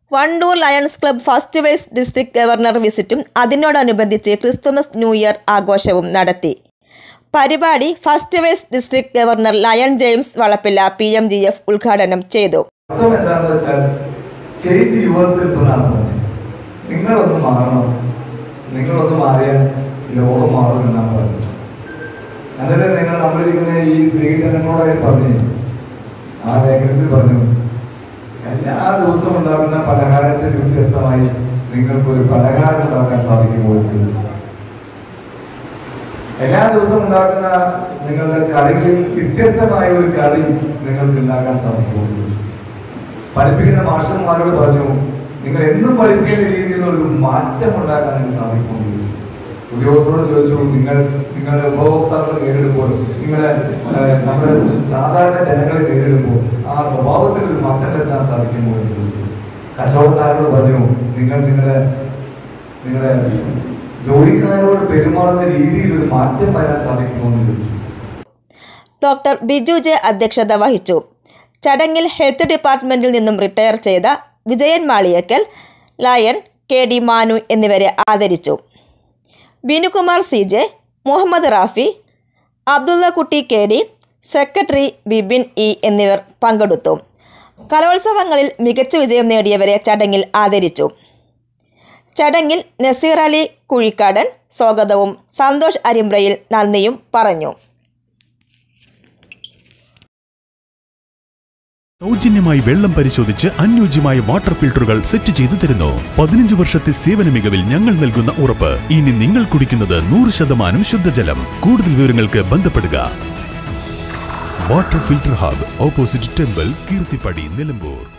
Wandoor Lions club first vice district governor വിസിറ്റും അതിനോടനുബന്ധിച്ച് Christmas new year ആഘോഷവും നടത്തി പരിപാടി first vice district governor lion James Valappilla P M J F ഉദ്ഘാടനം ചെയ്തു അർത്ഥം എന്താണെന്ന് വെച്ചാൽ ചേഞ്ച് യുവേഴ്സിൽ എന്നാണ് പറഞ്ഞത് നിങ്ങളൊന്ന് മാറണം നിങ്ങളൊന്ന് മാറിയാൽ ലോകം മാറും എന്നാണ് പറഞ്ഞത് അതിന് നിങ്ങൾ നമ്മളിരിക്കുന്ന ഈ സ്ത്രീജനങ്ങളോടായി പറഞ്ഞു ആ ലേഖനത്തിൽ പറഞ്ഞു എല്ലാ ദിവസവും ഉണ്ടാകുന്ന പലഹാരത്തിൽ വ്യത്യസ്തമായി നിങ്ങൾക്കൊരു പലഹാരം ഉണ്ടാക്കാൻ സാധിക്കുമോ എന്ന്. എല്ലാ ദിവസവും ഉണ്ടാക്കുന്ന നിങ്ങളുടെ കറികളിൽ വ്യത്യസ്തമായ ഒരു കറി നിങ്ങൾക്ക് ഉണ്ടാക്കാൻ സാധിക്കുമോ പഠിപ്പിക്കുന്ന മാഷന്മാരോട് പറഞ്ഞു നിങ്ങൾ എന്നും പഠിപ്പിക്കുന്ന രീതിയിൽ ഒരു മാറ്റം ഉണ്ടാക്കാൻ നിങ്ങൾക്ക് സാധിക്കുമോ ഉദ്യോഗസ്ഥരോട് ചോദിച്ചു നിങ്ങൾ നിങ്ങളുടെ ഉപഭോക്താക്കളെ നേരിടുമ്പോൾ നിങ്ങളെ ഏഹ്, നമ്മുടെ സാധാരണ ജനങ്ങളെ നേരിടുമ്പോൾ ആ സ്വഭാവത്തിൽ ഒരു മാറ്റം വരുത്താൻ സാധിക്കുമോ എന്ന് ചോദിച്ചു കച്ചവടക്കാരോട് പറഞ്ഞു നിങ്ങൾ നിങ്ങളുടെ നിങ്ങളുടെ ജോലിക്കാരോട് പെരുമാറുന്ന രീതിയിൽ ഒരു മാറ്റം വരാൻ സാധിക്കുമോ എന്ന് ചോദിച്ചു ഡോക്ടർ ബിജു ജെ അധ്യക്ഷത വഹിച്ചു ചടങ്ങിൽ ഹെൽത്ത് ഡിപ്പാർട്ട്മെന്റിൽ നിന്നും റിട്ടയർ ചെയ്ത Vijayan Maliyakkal lion K D Manu എന്നിവരെ ആദരിച്ചു Binukumar C J Muhammad Rafi Abdulla Kutty K D secretary Bibin E എന്നിവർ പങ്കെടുത്തു കലോത്സവങ്ങളിൽ മികച്ച വിജയം നേടിയവരെ ചടങ്ങിൽ ആദരിച്ചു ചടങ്ങിൽ നസീർ അലി കുഴിക്കാടൻ സ്വാഗതവും സന്തോഷ് അരിമ്പ്രയിൽ നന്ദിയും പറഞ്ഞു സൗജന്യമായി വെള്ളം പരിശോധിച്ച് അനുയോജ്യമായ വാട്ടർ ഫിൽട്ടറുകൾ സെറ്റ് ചെയ്തു തരുന്നു പതിനഞ്ച് വർഷത്തെ സേവന മികവിൽ ഞങ്ങൾ നൽകുന്ന ഉറപ്പ് ഇനി നിങ്ങൾ കുടിക്കുന്നത് നൂറ് ശതമാനം ശുദ്ധജലം കൂടുതൽ വിവരങ്ങൾക്ക് ബന്ധപ്പെടുക water filter hub opposite temple Keerthippadi Nilambur